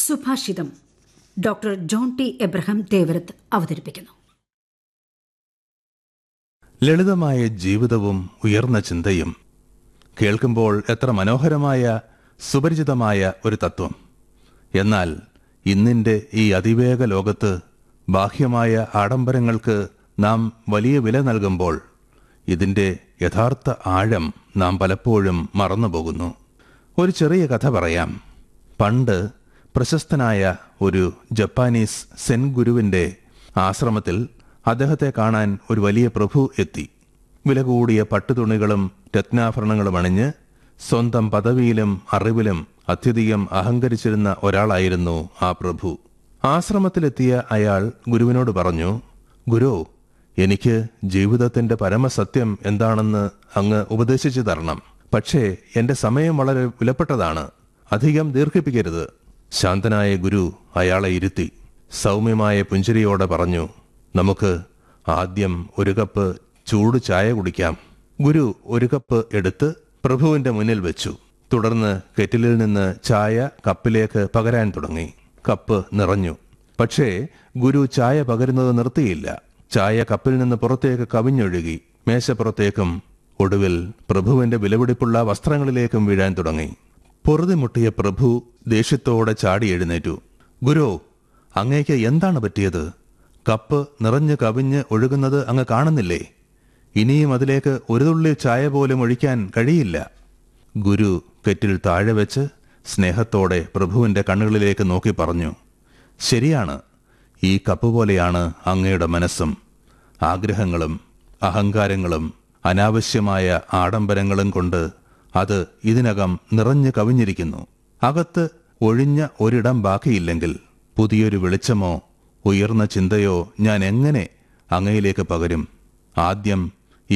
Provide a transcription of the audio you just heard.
സുഭാഷിതം doctor John T Abraham Thevarath അവതരിപ്പിക്കുന്നു ലളിതമായ ജീവിതവും ഉയർന്ന ചിന്തയും കേൾക്കുമ്പോൾ എത്ര മനോഹരമായ സുപരിചിതമായ ഒരു തത്വം എന്നാൽ ഇന്നിന്റെ ഈ അതിവേഗ ലോകത്ത് ബാഹ്യമായ ആഡംബരങ്ങൾക്ക് നാം വലിയ വില നൽകുമ്പോൾ ഇതിന്റെ യഥാർത്ഥ ആഴം നാം പലപ്പോഴും മറന്നുപോകുന്നു ഒരു ചെറിയ കഥ പറയാം പണ്ട് പ്രശസ്തനായ ഒരു ജപ്പാനീസ് സെൻ ഗുരുവിന്റെ ആശ്രമത്തിൽ അദ്ദേഹത്തെ കാണാൻ ഒരു വലിയ പ്രഭു എത്തി വില കൂടിയ പട്ടുതുണികളും രത്നാഭരണങ്ങളും അണിഞ്ഞ് സ്വന്തം പദവിയിലും അറിവിലും അത്യധികം അഹങ്കരിച്ചിരുന്ന ഒരാളായിരുന്നു ആ പ്രഭു ആശ്രമത്തിലെത്തിയ അയാൾ ഗുരുവിനോട് പറഞ്ഞു ഗുരു എനിക്ക് ജീവിതത്തിന്റെ പരമസത്യം എന്താണെന്ന് അങ്ങ് ഉപദേശിച്ചു തരണം പക്ഷേ എന്റെ സമയം വളരെ വിലപ്പെട്ടതാണ് അധികം ദീർഘിപ്പിക്കരുത് ശാന്തനായ ഗുരു അയാളെ ഇരുത്തി സൗമ്യമായ പുഞ്ചിരിയോടെ പറഞ്ഞു നമുക്ക് ആദ്യം ഒരു കപ്പ് ചൂട് ചായ കുടിക്കാം ഗുരു ഒരു കപ്പ് എടുത്ത് പ്രഭുവിന്റെ മുന്നിൽ വെച്ചു തുടർന്ന് കെറ്റിലിൽ നിന്ന് ചായ കപ്പിലേക്ക് പകരാൻ തുടങ്ങി കപ്പ് നിറഞ്ഞു പക്ഷേ ഗുരു ചായ പകരുന്നത് നിർത്തിയില്ല ചായ കപ്പിൽ നിന്ന് പുറത്തേക്ക് കവിഞ്ഞൊഴുകി മേശപ്പുറത്തേക്കും ഒടുവിൽ പ്രഭുവിന്റെ വിലപിടിപ്പുള്ള വസ്ത്രങ്ങളിലേക്കും വീഴാൻ തുടങ്ങി പൊറുതിമുട്ടിയ പ്രഭു ദേഷ്യത്തോടെ ചാടി എഴുന്നേറ്റു ഗുരു അങ്ങേക്ക് എന്താണ് പറ്റിയത് കപ്പ് നിറഞ്ഞു കവിഞ്ഞ് ഒഴുകുന്നത് അങ്ങ് കാണുന്നില്ലേ ഇനിയും അതിലേക്ക് ഒരു തുള്ളി ചായ പോലും ഒഴിക്കാൻ കഴിയില്ല ഗുരു കെറ്റിൽ താഴെ വെച്ച് സ്നേഹത്തോടെ പ്രഭുവിന്റെ കണ്ണുകളിലേക്ക് നോക്കി പറഞ്ഞു ശരിയാണ് ഈ കപ്പ് പോലെയാണ് അങ്ങയുടെ മനസ്സും ആഗ്രഹങ്ങളും അഹങ്കാരങ്ങളും അനാവശ്യമായ ആഡംബരങ്ങളും കൊണ്ട് അത് ഇതിനകം നിറഞ്ഞു കവിഞ്ഞിരിക്കുന്നു അകത്ത് ഒഴിഞ്ഞ ഒരിടം ബാക്കിയില്ലെങ്കിൽ പുതിയൊരു വെളിച്ചമോ ഉയർന്ന ചിന്തയോ ഞാൻ എങ്ങനെ അങ്ങയിലേക്ക് പകരും ആദ്യം